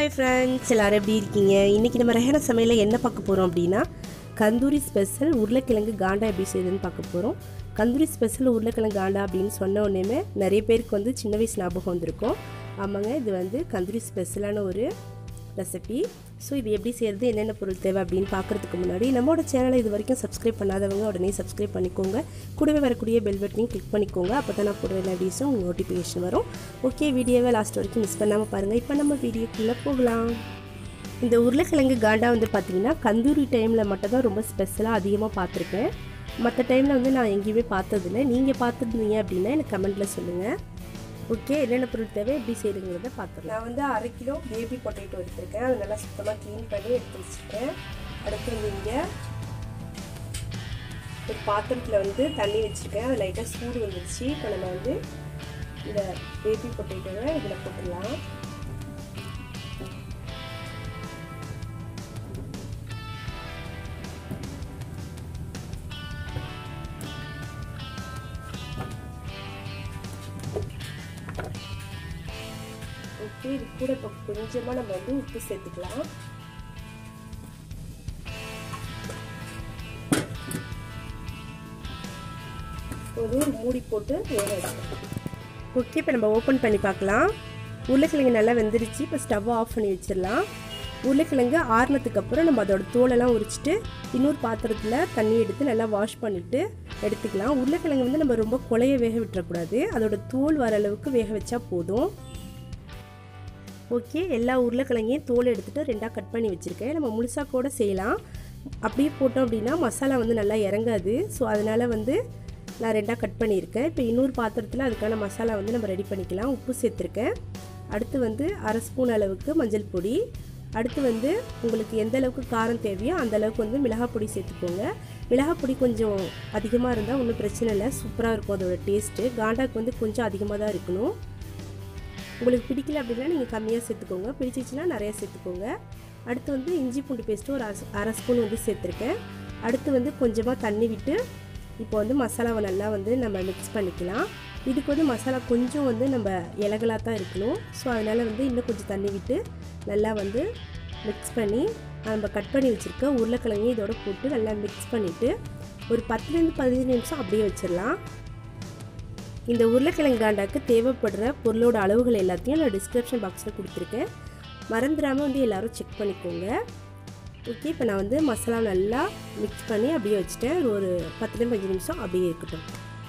hi friends எல்லாரும் எப்படி இருக்கீங்க இன்றைக்கி நம்ம ரஹன சமையலில் என்ன பார்க்க போகிறோம் அப்படின்னா கந்தூரி ஸ்பெஷல் உருளைக்கிழங்கு காண்டா எப்படி செய்யுதுன்னு பார்க்க போகிறோம் கந்தூரி ஸ்பெஷல் உருளைக்கிழங்கு காண்டா அப்படின்னு சொன்ன உடனே நிறைய பேருக்கு வந்து சின்ன வயசு ஞாபகம் வந்திருக்கும் ஆமாங்க இது வந்து கந்தூரி ஸ்பெஷலான ஒரு ரெசிபி ஸோ இது எப்படி செய்கிறது என்னென்ன பொருள் தேவை அப்படின்னு பார்க்குறதுக்கு முன்னாடி நம்மளோட சேனலை இது வரைக்கும் சப்ஸ்கிரைப் பண்ணாதவங்க உடனே சப்ஸ்கிரைப் பண்ணிக்கோங்க கூடவே வரக்கூடிய பெல் பட்டனையும் கிளிக் பண்ணிக்கோங்க அப்போ தான் நான் போடுற எல்லா வீடியோஸும் உங்களுக்கு நோட்டிஃபிகேஷன் வரும் ஓகே வீடியோவை லாஸ்ட் வரைக்கும் மிஸ் பண்ணாமல் பாருங்கள் இப்போ நம்ம வீடியோக்குள்ளே போகலாம் இந்த உருளைக்கிழங்கு காண்டா வந்து பார்த்திங்கன்னா கந்தூரி டைமில் மட்டும் தான் ரொம்ப ஸ்பெஷலாக அதிகமாக பார்த்துருக்கேன் மற்ற டைமில் வந்து நான் எங்கேயுமே பார்த்ததில்ல நீங்கள் பார்த்துருந்தீங்க அப்படின்னா எனக்கு கமெண்ட்டில் சொல்லுங்கள் ஓகே என்னென்ன பொருள் தேவை எப்படி செய்யுங்கிறத பார்த்துக்கலாம் நான் வந்து அரை கிலோ பேபி பொட்டேட்டோ எடுத்திருக்கேன் அதை நல்லா சுத்தமாக க்ளீன் பண்ணி எடுத்து வச்சுருக்கேன் அடுத்து வந்து இங்கே ஒரு பாத்திரத்தில் வந்து தண்ணி வச்சுருக்கேன் அது லைட்டாக சூடு வந்துருச்சு இப்போ நம்ம வந்து இந்த பேபி பொட்டேட்டோவை இதில் போட்டுடலாம் ஓகே இது கூட இப்போ கொஞ்சமாக நம்ம வந்து உப்பு சேர்த்துக்கலாம் ஒரு மூடி போட்டு வேக வைக்கலாம் ஓகே இப்போ நம்ம ஓப்பன் பண்ணி பார்க்கலாம் உருளைக்கிழங்கு நல்லா வெந்துருச்சு இப்போ ஸ்டவ் ஆஃப் பண்ணி வச்சிடலாம் உருளைக்கிழங்கு ஆறுனதுக்கு அப்புறம் நம்ம அதோட தோலெல்லாம் உரிச்சிட்டு இன்னொரு பாத்திரத்தில் தண்ணி எடுத்து நல்லா வாஷ் பண்ணிவிட்டு எடுத்துக்கலாம் உருளைக்கிழங்கு வந்து நம்ம ரொம்ப குழைய வேக விட்டுறக்கூடாது அதோட தோல் வர அளவுக்கு வேக வச்சா போதும் ஓகே எல்லா உருளைக்கிழங்கையும் தோல் எடுத்துகிட்டு ரெண்டாக கட் பண்ணி வச்சுருக்கேன் நம்ம முழுசாக கூட செய்யலாம் அப்படியே போட்டோம் அப்படின்னா மசாலா வந்து நல்லா இறங்காது ஸோ அதனால் வந்து நான் ரெண்டாக கட் பண்ணியிருக்கேன் இப்போ இன்னொரு பாத்திரத்தில் அதுக்கான மசாலா வந்து நம்ம ரெடி பண்ணிக்கலாம் உப்பு சேர்த்துருக்கேன் அடுத்து வந்து அரை ஸ்பூன் அளவுக்கு மஞ்சள் பொடி அடுத்து வந்து உங்களுக்கு எந்த அளவுக்கு காரம் தேவையோ அந்த அளவுக்கு வந்து மிளகாய் பொடி சேர்த்துக்கோங்க மிளகாய் பொடி கொஞ்சம் அதிகமாக இருந்தால் ஒன்றும் பிரச்சனை இல்லை சூப்பராக இருக்கும் அதோட டேஸ்ட்டு காண்டாக்கு வந்து கொஞ்சம் அதிகமாக தான் இருக்கணும் உங்களுக்கு பிடிக்கல அப்படின்னா நீங்கள் கம்மியாக சேர்த்துக்கோங்க பிடிச்சிச்சின்னா நிறையா சேர்த்துக்கோங்க அடுத்து வந்து இஞ்சி பூண்டு பேஸ்ட்டு ஒரு அரை ஸ்பூன் வந்து சேர்த்துருக்கேன் அடுத்து வந்து கொஞ்சமாக தண்ணி விட்டு இப்போ வந்து மசாலாவை நல்லா வந்து நம்ம மிக்ஸ் பண்ணிக்கலாம் இதுக்கு வந்து மசாலா கொஞ்சம் வந்து நம்ம இலகலாக தான் இருக்கணும் ஸோ அதனால் வந்து இன்னும் கொஞ்சம் தண்ணி விட்டு நல்லா வந்து மிக்ஸ் பண்ணி நம்ம கட் பண்ணி வச்சுருக்க உருளைக்கிழங்கு இதோட போட்டு நல்லா மிக்ஸ் பண்ணிவிட்டு ஒரு பத்துலேருந்து பதினஞ்சு நிமிஷம் அப்படியே வச்சிடலாம் இந்த உருளைக்கிழங்கு காண்டாக்கு தேவைப்படுற பொருளோட அளவுகள் எல்லாத்தையும் நான் டிஸ்கிரிப்ஷன் பாக்ஸில் கொடுத்துருக்கேன் மறந்துடாமல் வந்து எல்லோரும் செக் பண்ணிக்கோங்க ஓகே இப்போ நான் வந்து மசாலா நல்லா மிக்ஸ் பண்ணி அப்படியே வச்சுட்டேன் ஒரு பத்துலேருந்து பஞ்சு நிமிஷம் அப்படியே இருக்கட்டும்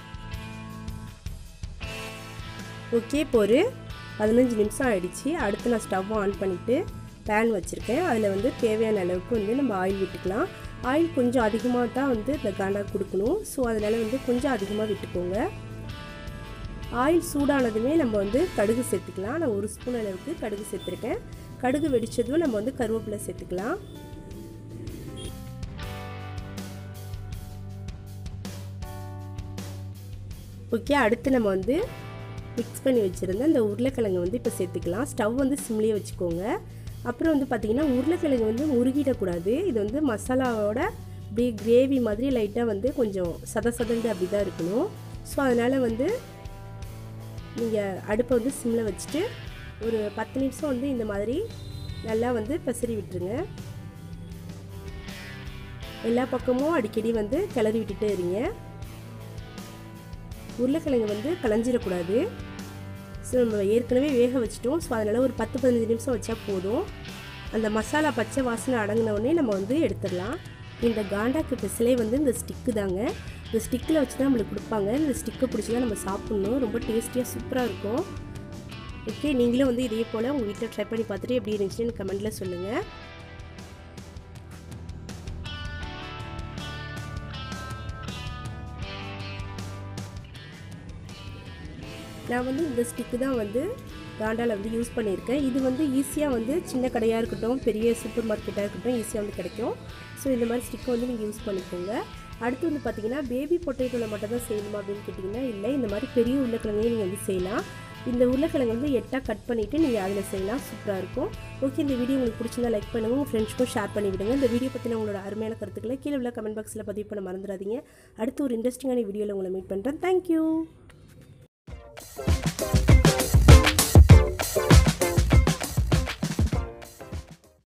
ஓகே இப்போ ஒரு பதினஞ்சு நிமிஷம் ஆகிடுச்சு அடுத்து நான் ஸ்டவ் ஆன் பண்ணிவிட்டு பேன் வச்சுருக்கேன் அதில் வந்து தேவையான அளவுக்கு வந்து நம்ம ஆயில் விட்டுக்கலாம் ஆயில் கொஞ்சம் அதிகமாக தான் வந்து இந்த காண்டா கொடுக்கணும் ஸோ அதனால் வந்து கொஞ்சம் அதிகமாக விட்டுக்கோங்க ஆயில் சூடானதுமே நம்ம வந்து கடுகு சேர்த்துக்கலாம் நான் ஒரு ஸ்பூன் அளவுக்கு கடுகு சேர்த்துருக்கேன் கடுகு வெடித்ததும் நம்ம வந்து கருவேப்பிலை சேர்த்துக்கலாம் ஓகே அடுத்து நம்ம வந்து மிக்ஸ் பண்ணி வச்சுருந்த இந்த உருளைக்கிழங்கு வந்து இப்போ சேர்த்துக்கலாம் ஸ்டவ் வந்து சிம்லேயே வச்சுக்கோங்க அப்புறம் வந்து பார்த்திங்கன்னா உருளைக்கிழங்கு வந்து உருகிடக்கூடாது இது வந்து மசாலாவோட அப்படியே கிரேவி மாதிரி லைட்டாக வந்து கொஞ்சம் சத சதண்டு அப்படி தான் இருக்கணும் ஸோ அதனால் வந்து நீங்கள் அடுப்பை வந்து சிம்மில் வச்சுட்டு ஒரு பத்து நிமிஷம் வந்து இந்த மாதிரி நல்லா வந்து பெசரி விட்டுருங்க எல்லா பக்கமும் அடிக்கடி வந்து கிளறி விட்டுட்டே இருங்க உருளைக்கிழங்கு வந்து களைஞ்சிடக்கூடாது ஸோ நம்ம ஏற்கனவே வேக வச்சிட்டோம் ஸோ அதனால் ஒரு பத்து பதினஞ்சு நிமிஷம் வச்சா போதும் அந்த மசாலா பச்சை வாசனை அடங்கினவுடனே நம்ம வந்து எடுத்துடலாம் இந்த காண்டாக்கு பெசலே வந்து இந்த ஸ்டிக்கு தாங்க இந்த ஸ்டிக்கில் வச்சு தான் நம்மளுக்கு கொடுப்பாங்க இந்த ஸ்டிக்கை பிடிச்சி தான் நம்ம சாப்பிட்ணும் ரொம்ப டேஸ்டியாக சூப்பராக இருக்கும் ஓகே நீங்களும் வந்து இதே போல் உங்கள் வீட்டில் ட்ரை பண்ணி பார்த்துட்டு எப்படி இருந்துச்சுன்னு கமெண்ட்டில் சொல்லுங்கள் நான் வந்து இந்த ஸ்டிக்கு தான் வந்து காண்டாவில் வந்து யூஸ் பண்ணியிருக்கேன் இது வந்து ஈஸியாக வந்து சின்ன கடையாக இருக்கட்டும் பெரிய சூப்பர் மார்க்கெட்டாக இருக்கட்டும் ஈஸியாக வந்து கிடைக்கும் ஸோ இந்த மாதிரி ஸ்டிக்கை வந்து நீங்கள் யூஸ் பண்ணிக்கோங்க அடுத்து வந்து பார்த்தீங்கன்னா பேபி பொட்டேட்டோவில் மட்டும் தான் செய்யணுமா அப்படின்னு கேட்டிங்கன்னா இல்லை இந்த மாதிரி பெரிய உருளைக்கிழங்கையும் நீங்கள் வந்து செய்யலாம் இந்த உருளைக்கிழங்கு வந்து எட்டாக கட் பண்ணிவிட்டு நீங்கள் அதில் செய்யலாம் சூப்பராக இருக்கும் ஓகே இந்த வீடியோ உங்களுக்கு பிடிச்சிருந்தா லைக் பண்ணுங்கள் உங்கள் ஃப்ரெண்ட்ஸ்க்கும் ஷேர் பண்ணி விடுங்க இந்த வீடியோ பற்றின உங்களோட அருமையான கருத்துக்களை கீழே உள்ள கமெண்ட் பாக்ஸில் பதிவு பண்ண மறந்துடாதீங்க அடுத்து ஒரு இன்ட்ரெஸ்டிங்கான வீடியோவில் உங்களை மீட் பண்ணுறேன் தேங்க்யூ